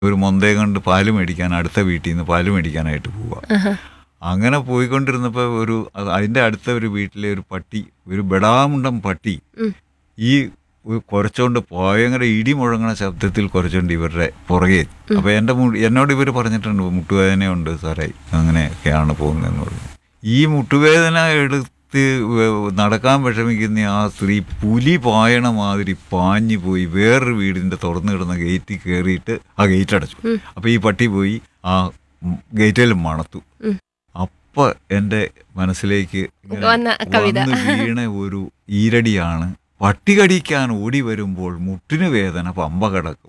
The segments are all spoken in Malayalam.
ഒരു മൊന്തയെ കണ്ട് പാല് മേടിക്കാൻ അടുത്ത വീട്ടിൽ നിന്ന് പാല് മേടിക്കാനായിട്ട് പോവുക ആഹാ. അങ്ങനെ പോയിക്കൊണ്ടിരുന്നപ്പോൾ ഒരു അത് അതിൻ്റെ അടുത്ത ഒരു വീട്ടിലെ ഒരു പട്ടി ഒരു ബെടാമുണ്ടം പട്ടി ഉം. ഈ ഒരു കുറച്ചുകൊണ്ട് ഭയങ്കര ഇടി മുഴങ്ങണ ശബ്ദത്തിൽ കുറച്ചുകൊണ്ട് ഇവരുടെ പുറകെ എത്തി. അപ്പൊ എൻ്റെ മു- എന്നോട് ഇവർ പറഞ്ഞിട്ടുണ്ട് മുട്ടുവേദനയുണ്ട് സാറേ അങ്ങനെയൊക്കെയാണ് പോകുന്നതെന്ന് പറഞ്ഞു ഈ മുട്ടുവേദന എടുത്ത് വ- നടക്കാൻ വിഷമിക്കുന്ന ആ സ്ത്രീ പുലി പായണ മാതിരി പാഞ്ഞു പോയി വേറൊരു വീടിന്റെ തുറന്നു കിടന്ന ഗേറ്റിൽ കയറിയിട്ട് ആ ഗേറ്റ് അടച്ചു അപ്പൊ ഈ പട്ടി പോയി ആ ഗേറ്റിൽ മണത്തു ഉം. അപ്പൊ എൻ്റെ മനസ്സിലേക്ക് ഇങ്ങനെ വന്ന കവിത. വന്ന് വീണ ഒരു ഈരടിയാണ് പട്ടി കടിക്കാൻ ഓടി വരുമ്പോൾ മുട്ടിന് വേദന പമ്പ കിടക്കും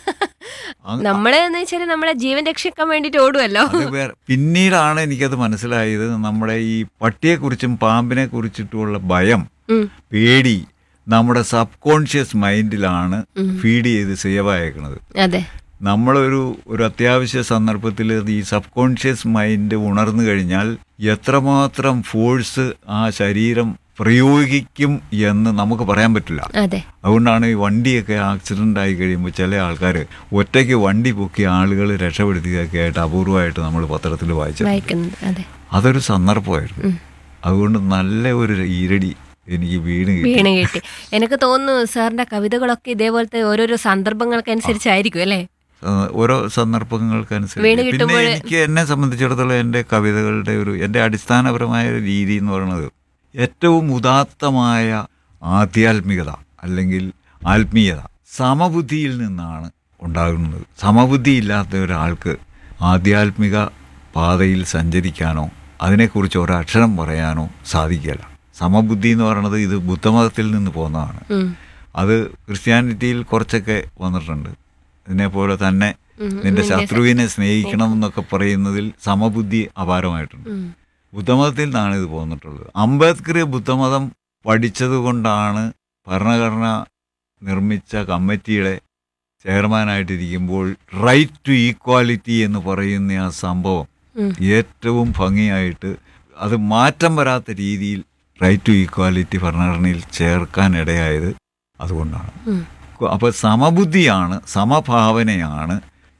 അങ് നമ്മള് എന്ന് വെച്ചാല് നമ്മളെ ജീവൻ രക്ഷിക്കാൻ വേണ്ടിട്ട് ഓടുമല്ലോ അത് വേറെ പിന്നീടാണ് എനിക്കത് മനസ്സിലായത് നമ്മുടെ ഈ പട്ടിയെക്കുറിച്ചും പാമ്പിനെ കുറിച്ചിട്ടുള്ള ഭയം ഉം. പേടി നമ്മുടെ സബ് കോൺഷ്യസ് മൈൻഡിലാണ് ഫീഡ് ചെയ്ത് സേവ് അയക്കുന്നത് അതെ നമ്മളൊരു ഒരു അത്യാവശ്യ സന്ദർഭത്തിൽ ഈ സബ് കോൺഷ്യസ് മൈൻഡ് ഉണർന്നു കഴിഞ്ഞാൽ എത്രമാത്രം ഫോഴ്സ് ആ ശരീരം പ്രയോഗിക്കും എന്ന് നമുക്ക് പറയാൻ പറ്റില്ല അതെ അതുകൊണ്ടാണ് ഈ വണ്ടിയൊക്കെ ആക്സിഡൻ്റ് ആയി കഴിയുമ്പോൾ ചില ആൾക്കാർ ഒറ്റയ്ക്ക് വണ്ടി പൊക്കി ആളുകൾ രക്ഷപ്പെടുത്തുകയൊക്കെ ആയിട്ട് അപൂർവമായിട്ട് നമ്മൾ പത്രത്തിൽ വായിച്ചത് വായിക്കുന്നത് അതെ അതൊരു സന്ദർഭമായിരുന്നു അതുകൊണ്ട് നല്ല ഒരു ഈരടി എനിക്ക് വീണ് കിട്ടി വീണ് കിട്ടി എനിക്ക് തോന്നുന്നു സാറിന്റെ കവിതകളൊക്കെ ഇതേപോലത്തെ ഓരോരോ സന്ദർഭങ്ങൾക്കനുസരിച്ചായിരിക്കും അല്ലേ ആ, ഓരോ സന്ദർഭങ്ങൾക്കനുസരിച്ച് വീണ് പിന്നെ കിട്ടുമ്പോൾ- എനിക്ക് എന്നെ സംബന്ധിച്ചിടത്തോളം എൻ്റെ കവിതകളുടെ ഒരു എൻ്റെ അടിസ്ഥാനപരമായ ഒരു രീതി എന്ന് പറയുന്നത് ഏറ്റവും ഉദാത്തമായ ആധ്യാത്മികത അല്ലെങ്കിൽ ആത്മീയത സമബുദ്ധിയിൽ നിന്നാണ് ഉണ്ടാകുന്നത് സമബുദ്ധി ഇല്ലാത്ത ഒരാൾക്ക് ആധ്യാത്മിക പാതയിൽ സഞ്ചരിക്കാനോ അതിനെക്കുറിച്ച് ഒരക്ഷരം പറയാനോ സാധിക്കില്ല സമബുദ്ധി എന്ന് പറയുന്നത് ഇത് ബുദ്ധമതത്തിൽ നിന്ന് പോകുന്നതാണ് ഉം. അത് ക്രിസ്ത്യാനിറ്റിയിൽ കുറച്ചൊക്കെ വന്നിട്ടുണ്ട് ഇതിനെപ്പോലെ തന്നെ ഉം, നിന്റെ നിന്റെ ശത്രുവിനെ സ്നേഹിക്കണം എന്നൊക്കെ പറയുന്നതിൽ സമബുദ്ധി അപാരമായിട്ടുണ്ട് ഉം. ബുദ്ധമതത്തിൽ നിന്നാണ് ഇത് പോന്നിട്ടുള്ളത് അംബേദ്കർ ബുദ്ധമതം പഠിച്ചതുകൊണ്ടാണ് ഭരണഘടന നിർമ്മിച്ച കമ്മിറ്റിയുടെ ചെയർമാനായിട്ടിരിക്കുമ്പോൾ റൈറ്റ് ടു ഈക്വാലിറ്റി എന്ന് പറയുന്ന ആ സംഭവം ഉം. ഏറ്റവും ഭംഗിയായിട്ട് അത് മാറ്റം വരാത്ത രീതിയിൽ റൈറ്റ് ടു ഈക്വാലിറ്റി ഭരണഘടനയിൽ ചേർക്കാൻ ഇടയായത് അതുകൊണ്ടാണ് ഉം. അപ്പോൾ സമബുദ്ധിയാണ് സമഭാവനയാണ്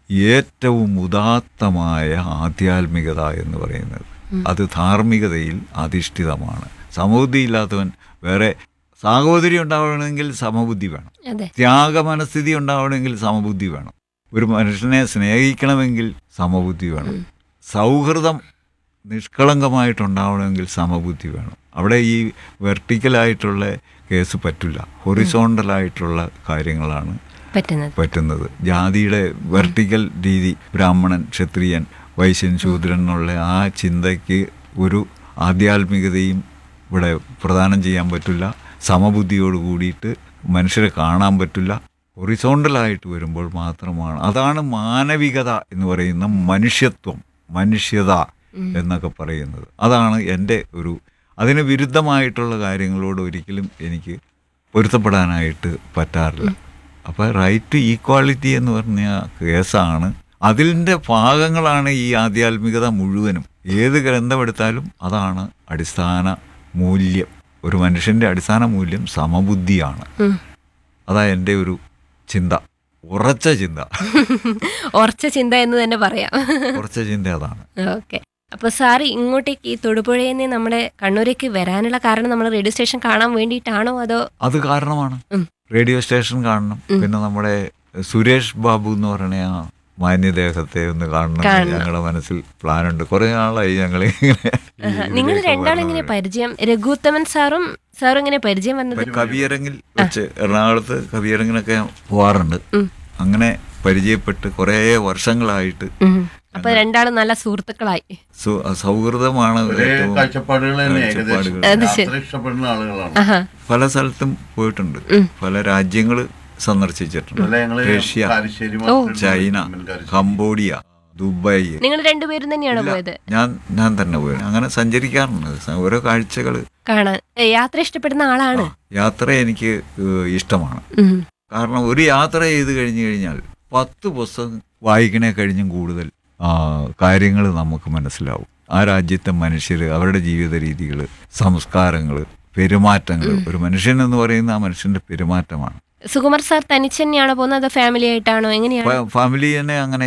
ഏറ്റവും ഉദാത്തമായ ആധ്യാത്മികത എന്ന് പറയുന്നത് അത് ധാർമ്മികതയിൽ അധിഷ്ഠിതമാണ് സമബുദ്ധി ഇല്ലാത്തവൻ വേറെ സാഹോദര്യം ഉണ്ടാവണമെങ്കിൽ സമബുദ്ധി വേണം അതെ ത്യാഗമനസ്ഥിതി ഉണ്ടാവണമെങ്കിൽ സമബുദ്ധി വേണം ഒരു മനുഷ്യനെ സ്നേഹിക്കണമെങ്കിൽ സമബുദ്ധി വേണം സൗഹൃദം നിഷ്കളങ്കമായിട്ടുണ്ടാവണമെങ്കിൽ സമബുദ്ധി വേണം അവിടെ ഈ വെർട്ടിക്കലായിട്ടുള്ള കേസ് പറ്റില്ല ഹൊറിസോണ്ടലായിട്ടുള്ള കാര്യങ്ങളാണ് പറ്റുന്നത് പറ്റുന്നത് ജാതിയുടെ വെർട്ടിക്കൽ രീതി ബ്രാഹ്മണൻ ക്ഷത്രിയൻ വൈശ്യൻ ശൂദ്രൻ എന്നുള്ള ആ ചിന്തയ്ക്ക് ഒരു ആധ്യാത്മികതയും ഇവിടെ പ്രദാനം ചെയ്യാൻ പറ്റില്ല സമബുദ്ധിയോട് കൂടിയിട്ട് മനുഷ്യരെ കാണാൻ പറ്റില്ല ഹൊറിസോണ്ടലായിട്ട് വരുമ്പോൾ മാത്രമാണ് അതാണ് മാനവികത എന്ന് പറയുന്ന മനുഷ്യത്വം മനുഷ്യത എന്നൊക്കെ പറയുന്നത് അതാണ് എൻ്റെ ഒരു അതിന് വിരുദ്ധമായിട്ടുള്ള കാര്യങ്ങളോട് ഒരിക്കലും എനിക്ക് പൊരുത്തപ്പെടാനായിട്ട് പറ്റാറില്ല അപ്പോൾ റൈറ്റ് ടു ഈക്വാളിറ്റി എന്ന് പറഞ്ഞ കേസാണ് അതിൻ്റെ ഭാഗങ്ങളാണ് ഈ ആധ്യാത്മികത മുഴുവനും ഏത് ഗ്രന്ഥമെടുത്താലും അതാണ് അടിസ്ഥാന മൂല്യം ഒരു മനുഷ്യൻ്റെ അടിസ്ഥാന മൂല്യം സമബുദ്ധിയാണ് ഉം. അതാ എൻ്റെ ഒരു ചിന്ത ഉറച്ച ചിന്ത ഉറച്ച ചിന്ത എന്ന് തന്നെ പറയാം ഉറച്ച ചിന്ത അതാണ് ഓക്കെ അപ്പൊ സാറ് ഇങ്ങോട്ടേക്ക് ഈ തൊടുപുഴയിൽ നിന്ന് നമ്മുടെ കണ്ണൂരേക്ക് വരാനുള്ള കാരണം നമ്മൾ റേഡിയോ സ്റ്റേഷൻ കാണാൻ വേണ്ടിയിട്ടാണോ അതോ അത് കാരണമാണ് ഉം. റേഡിയോ സ്റ്റേഷൻ കാണണം പിന്നെ നമ്മുടെ സുരേഷ് ബാബു എന്ന് പറഞ്ഞ ആ മാന്യദേഹത്തെ ഒന്ന് കാണണം കാണണം. ഞങ്ങളുടെ മനസ്സിൽ പ്ലാനുണ്ട് കുറെ നാളായി ഞങ്ങൾ ഇങ്ങനെ ഈ നിങ്ങൾ ഇതിലേക്ക് രണ്ടാളും ഇങ്ങനെ വരണത്. പരിചയം രഘുത്തമൻ സാറും സാറും ഇങ്ങനെ പരിചയം വന്നത് ഒരു കവിയരങ്ങിൽ വെച്ച് എറണാകുളത്ത് കവിയരങ്ങിനൊക്കെ പോവാറുണ്ട് ഉം. അങ്ങനെ പരിചയപ്പെട്ട് കുറേ വർഷങ്ങളായിട്ട് ഉം. അപ്പൊ രണ്ടാളും നല്ല സുഹൃത്തുക്കളായി സു- സൗഹൃദമാണ് ഒരേ ഏറ്റവും കാഴ്ചപ്പാടുകൾ തന്നെ ഏകദേശം കാഴ്ചപ്പാടുകൾ. അത് ശരി. യാത്ര ഇഷ്ടപ്പെടുന്ന ആളുകളാണ് ആഹാ പല സ്ഥലത്തും പോയിട്ടുണ്ട് ഉം. പല രാജ്യങ്ങൾ സന്ദർശിച്ചിട്ടുണ്ട് ഇന്നലെ ഞങ്ങള് റഷ്യ കാരശ്ശേരി ഓ. മാർക്കറ്റിൽ ചൈന പോയി. കാരശ്ശേരി. കംബോഡിയ ദുബായ് നിങ്ങൾ രണ്ടുപേരും തന്നെയാണോ പോയത് ഞാൻ ഞാൻ തന്നെ പോയി അങ്ങനെ സഞ്ചരിക്കാറുണ്ട് സ- ഓരോ കാഴ്ചകൾ കാണാൻ ഏ, യാത്ര ഇഷ്ടപ്പെടുന്ന ആളാണ് യാത്ര എനിക്ക് ഏഹ്, ഇഷ്ടമാണ് ഉം. കാരണം ഒരു യാത്ര ചെയ്ത് കഴിഞ്ഞു കഴിഞ്ഞാൽ പത്ത് പുസ്തകം വായിക്കണേ കഴിഞ്ഞും കൂടുതൽ കാര്യങ്ങൾ നമുക്ക് മനസ്സിലാവും ആ രാജ്യത്തെ മനുഷ്യർ അവരുടെ ജീവിത രീതികൾ സംസ്കാരങ്ങൾ പെരുമാറ്റങ്ങൾ ഒരു മനുഷ്യൻ എന്ന് പറയുന്ന ആ മനുഷ്യന്റെ പെരുമാറ്റമാണ് സുകുമാർ സാർ തനിച്ച് തന്നെയാണോ പോകുന്നത് അതോ ഫാമിലി ആയിട്ടാണോ എങ്ങനെയാണ് ഫാമിലി തന്നെ അങ്ങനെ